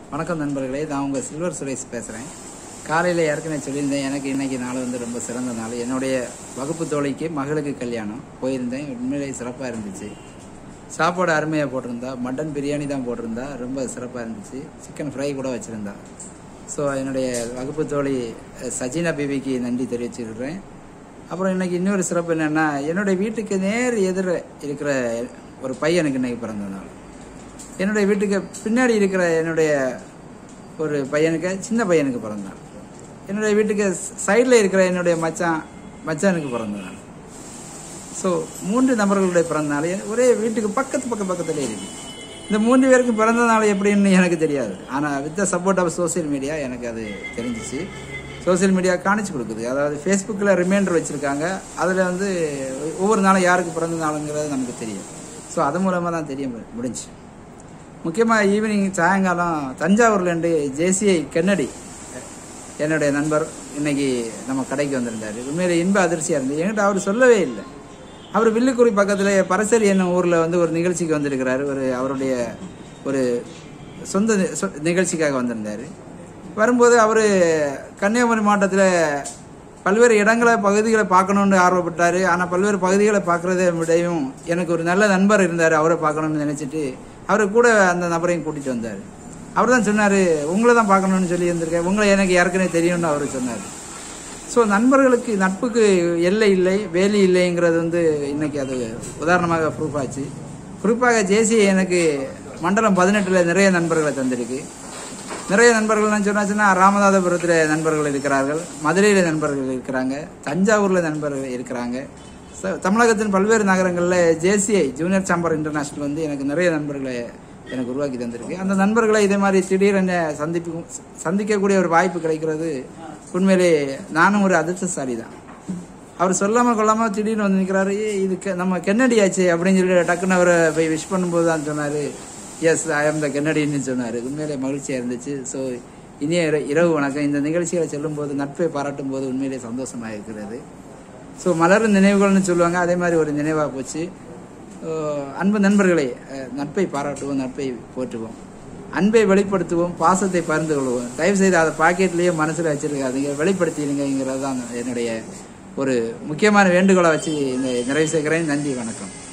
வணக்கம் நண்பர்களே நான் உங்கள் சில்வர் சுரேஷ் பேசுகிறேன் காலையில் ஏற்கனவே சொல்லியிருந்தேன் எனக்கு இன்னைக்கு நாள் வந்து ரொம்ப சிறந்த நாள் என்னுடைய வகுப்பு தோழிக்கு மகளுக்கு கல்யாணம் போயிருந்தேன் உண்மையிலேயே சிறப்பாக இருந்துச்சு சாப்பாடு அருமையாக போட்டிருந்தா மட்டன் பிரியாணி தான் போட்டிருந்தா ரொம்ப சிறப்பாக இருந்துச்சு சிக்கன் ஃப்ரை கூட வச்சுருந்தா ஸோ என்னுடைய வகுப்பு தோழி அஹ், சஜினா பிபிக்கு நன்றி தெரிவிச்சுக்கிறேன் அப்புறம் இன்னைக்கு இன்னொரு சிறப்பு என்னென்னா என்னுடைய வீட்டுக்கு நேர் எதிர இருக்கிற ஒரு பையனுக்கு இன்னைக்கு பிறந்த நாள் என்னுடைய வீட்டுக்கு பின்னாடி இருக்கிற என்னுடைய ஒரு பையனுக்கு சின்ன பையனுக்கு பிறந்தான் என்னுடைய வீட்டுக்கு சைடில் இருக்கிற என்னுடைய மச்சான் மச்சானுக்கு பிறந்த நாள் ஸோ மூன்று நபர்களுடைய பிறந்த நாள் ஒரே வீட்டுக்கு பக்கத்து பக்க பக்கத்துல இருக்கு இந்த மூன்று பேருக்கு பிறந்த நாள் எப்படின்னு எனக்கு தெரியாது ஆனால் with the support of social media எனக்கு அது தெரிஞ்சிச்சு சோஷியல் மீடியா காணிச்சு கொடுக்குது அதாவது ஃபேஸ்புக்கில் ரிமைண்டர் வச்சுருக்காங்க அதில் வந்து ஒவ்வொரு நாளும் யாருக்கு பிறந்த நாளுங்கிறது நமக்கு தெரியும் ஸோ அது மூலமாக தான் தெரிய மு- முடிஞ்சுச்சு முக்கியமாக ஈவினிங் சாயங்காலம் தஞ்சாவூர்லேருந்து ஜேசிஐ கென்னடி என்னுடைய நண்பர் இன்னைக்கு நம்ம கடைக்கு வந்திருந்தாரு உண்மையில இன்ப அதிர்ச்சியாக இருந்தது என்கிட்ட அவர் சொல்லவே இல்லை அவர் வில்லுக்குறி பக்கத்தில் பரசரி என்னும் ஊரில் வந்து ஒரு நிகழ்ச்சிக்கு வந்திருக்கிறாரு ஒரு அவருடைய ஒரு சொந்த நி- சொ- நிகழ்ச்சிக்காக வந்திருந்தார் வரும்போது அவர் கன்னியாகுமரி மாவட்டத்தில் பல்வேறு இடங்களை பகுதிகளை பார்க்கணுன்னு ஆர்வப்பட்டார் ஆனால் பல்வேறு பகுதிகளை பார்க்குறதை விடையும் எனக்கு ஒரு நல்ல நண்பர் இருந்தார் அவரை பார்க்கணும்னு நினச்சிட்டு அவரை கூட அந்த நபரையும் கூட்டிகிட்டு வந்தார் அவர் தான் சொன்னார் உங்களை தான் பார்க்கணும்னு சொல்லி இருந்திருக்கேன் உங்களை எனக்கு ஏற்கனவே தெரியும்னு அவர் சொன்னார் ஸோ நண்பர்களுக்கு நட்புக்கு எல்லை இல்லை வேலி இல்லைங்கிறது வந்து இன்னைக்கு அது உதாரணமாக ப்ரூஃப் ஆச்சு குறிப்பாக ஜேசி எனக்கு மண்டலம் பதினெட்டில் நிறைய நண்பர்களை தந்திருக்கு நிறைய நண்பர்கள்னு சொன்னாச்சுன்னா ராமநாதபுரத்தில் நண்பர்கள் இருக்கிறார்கள் மதுரையில் நண்பர்கள் இருக்கிறாங்க தஞ்சாவூரில் நண்பர்கள் இருக்கிறாங்க ஸோ தமிழகத்தின் பல்வேறு நகரங்களில் ஜேசிஐ ஜூனியர் சாம்பர் இன்டர்நேஷனல் வந்து எனக்கு நிறைய நண்பர்களை எனக்கு உருவாக்கி தந்திருக்கு அந்த நண்பர்களை இதே மாதிரி திடீரென சந்திப்பு சந்திக்கக்கூடிய ஒரு வாய்ப்பு கிடைக்கிறது உண்மையிலே நானும் ஒரு அதிர்ஷ்டசாலி தான் அவர் சொல்லாம கொள்ளாம திடீர்னு வந்து நிற்கிறாரு "ஏய், இது கெ- நம்ம கென்னடி ஆச்சு அப்படின்னு சொல்லி டக்குன்னு அவரை போய் விஷ் பண்ணும்போது தான் சொன்னாரு எஸ் ஐ ஆம் த கென்னடின்னு சொன்னாரு உண்மையிலே மகிழ்ச்சியா இருந்துச்சு ஸோ இனிய இர- இரவு வணக்கம் இந்த நிகழ்ச்சிகளை சொல்லும்போது நட்பை பாராட்டும் போது உண்மையிலே சந்தோஷமா இருக்கிறது ஸோ மலரும் நினைவுகள்னு சொல்லுவாங்க அதே மாதிரி ஒரு நினைவாக போச்சு அஹ் அன்பு நண்பர்களே அஹ் நட்பை பாராட்டுவோம் நட்பை போற்றுவோம் அன்பை வெளிப்படுத்துவோம் பாசத்தை பகிர்ந்து கொள்வோம் தயவு செய்து அதை பாக்கெட்லேயே மனசில் வச்சிருக்காதீங்க வெளிப்படுத்திடுங்கிறது தான் என்னுடைய ஒரு முக்கியமான வேண்டுகோளை வச்சு இந்த நிறைவு செய்கிறேன் நன்றி வணக்கம்